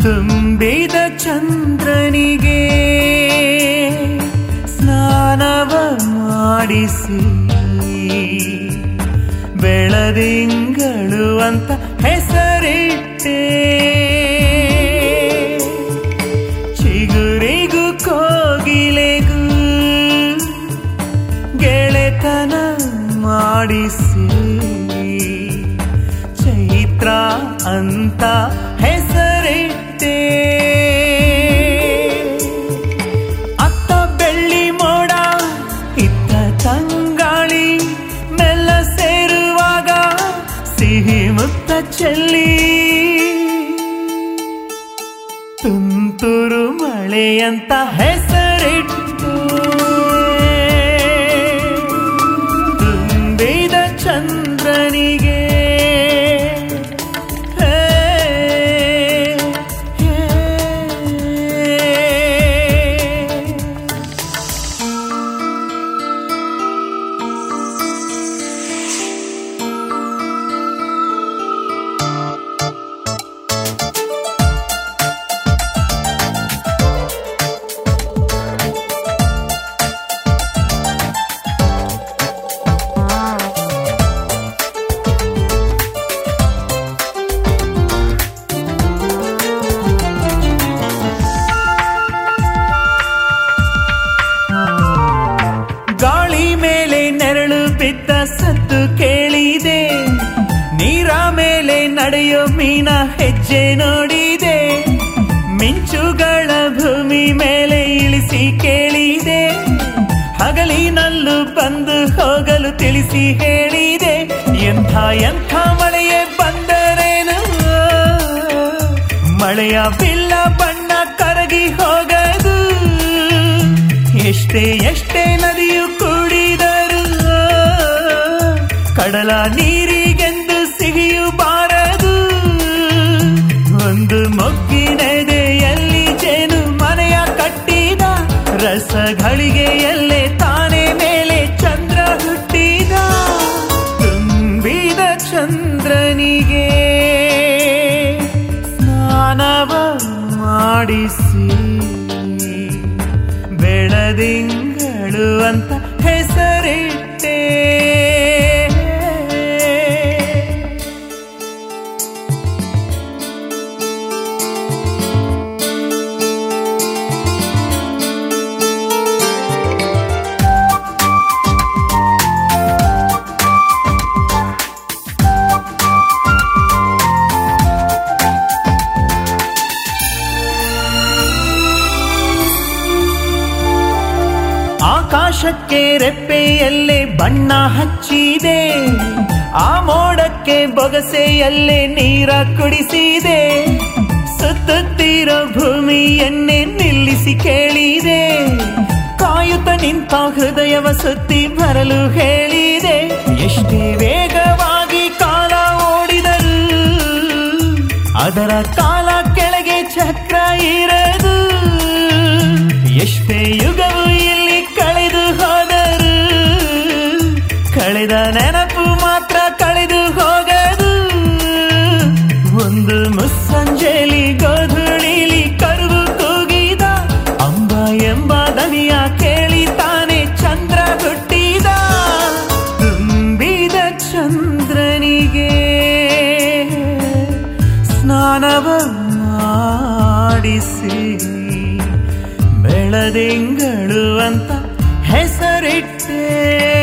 ತುಂಬಿದ ಚಂದ್ರನಿಗೆ ಸ್ನಾನವ ಮಾಡಿಸಿ ಬೆಳದಿಂಗಳು ಅಂತ ಹೆಸರಿಟ್ಟೆ ಚಿಗುರಿಗೂ ಕೋಗಿಲೆಗೂ ಗೆಳೆತನ ಮಾಡಿಸಿ ಚೈತ್ರ ಅಂತ ಹೆಸರಿಟ್ಟೆ ಅತ್ತ ಬೆಳ್ಳಿ ಮೋಡ ಇತ್ತ ತಂಗಾಳಿ ಮೆಲ್ಲ ಸೇರುವಾಗ ಸಿಹಿ ಮುತ್ತ ಚೆಲ್ಲಿ ತುಂತುರು ಮಳೆಯಂತ ಹೆಸರಿಟ್ಟು ತುಂಬಿದ ಚಂದ್ರನಿಗೆ ಹೇ, ಹೇ. ಗಾಳಿ ಮೇಲೆ ನೆರಳು ಬಿದ್ದ ಸತ್ತು ಕೇಳಿದೆ ನೀರ ಮೇಲೆ ನಡೆಯೋ ಮೀನ ಹೆಜ್ಜೆ ನೋಡಿದೆ ಮಿಂಚುಗಳ ಭೂಮಿ ಮೇಲೆ ಇಳಿಸಿ ಕೇಳಿದೆ ಹಗಲಿನಲ್ಲೂ ಬಂದು ಹೋಗಲು ತಿಳಿಸಿ ಹೇಳಿದೆ ಎಂಥ ಎಂಥ ಮಳೆಯೇ ಬಂದರೇನು ಮಳೆಯ ಬಿಲ್ಲ ಬಣ್ಣ ಕರಗಿ ಹೋಗದು ಎಷ್ಟೇ ಎಷ್ಟೇ ನದಿಯು ಕೂಡಿದರು ಕಡಲ ನೀರಿಗೆಂದು ಸಿಹಿಯು ಬಾರದು ಒಂದು ಮೊಗ್ಗಿನೆದೆಯಲ್ಲಿ ಜೇನು ಮನೆಯ ಕಟ್ಟಿದ ರಸಗಳಿಗೆಯಲ್ಲೇ ತಾನೇ ಮೇಲೆ ಚಂದ್ರ ಹುಟ್ಟಿದ ತುಂಬಿದ ಚಂದ್ರನಿಗೆ ಸ್ನಾನವ ಮಾಡಿಸಿ ಬೆಳದಿಂಗಳು ಅಂತ ಹೆಸರಿಟ್ಟೆ ಆಕಾಶಕ್ಕೆ ರೆಪ್ಪೆಯಲ್ಲೇ ಬಣ್ಣ ಹಚ್ಚಿದೆ ಆ ಮೋಡಕ್ಕೆ ಬೊಗಸೆಯಲ್ಲೇ ನೀರ ಕುಡಿಸಿದೆ ಸುತ್ತುತ್ತಿರೋ ಭೂಮಿಯನ್ನೇ ನಿಲ್ಲಿಸಿ ಕೇಳಿದೆ ಕಾಯುತ್ತ ನಿಂತ ಹೃದಯವ ಸುತ್ತಿ ಬರಲು ಹೇಳಿದೆ ಎಷ್ಟೇ ವೇಗವಾಗಿ ಕಾಲ ಓಡಿದರು ಅದರ ಕಾಲ ಕೆಳಗೆ ಚಕ್ರ ಇರದು ಎಷ್ಟೇ ಯುಗವು ಇಲ್ಲಿ ಕಳೆದು ಹೋದರು ಕಳೆದ ನೆನಪು ಮಾತ್ರ ಕಳೆದು ಹೋಗದು ಒಂದು ಮುಸ್ಸಂಜೆಲಿ ಗೋಧುಳಿಲಿ ಕರುವು ಕೂಗಿದ ಅಂಬ ಎಂಬ ದನಿಯ ಕೇಳಿ ತಾನೆ ಚಂದ್ರ ಹುಟ್ಟಿದ ತುಂಬಿದ ಚಂದ್ರನಿಗೆ ಸ್ನಾನವ ಮಾಡಿಸಿ ಬೆಳದಿಂಗಳು ಅಂತ ಹೆಸರಿಟ್ಟೆ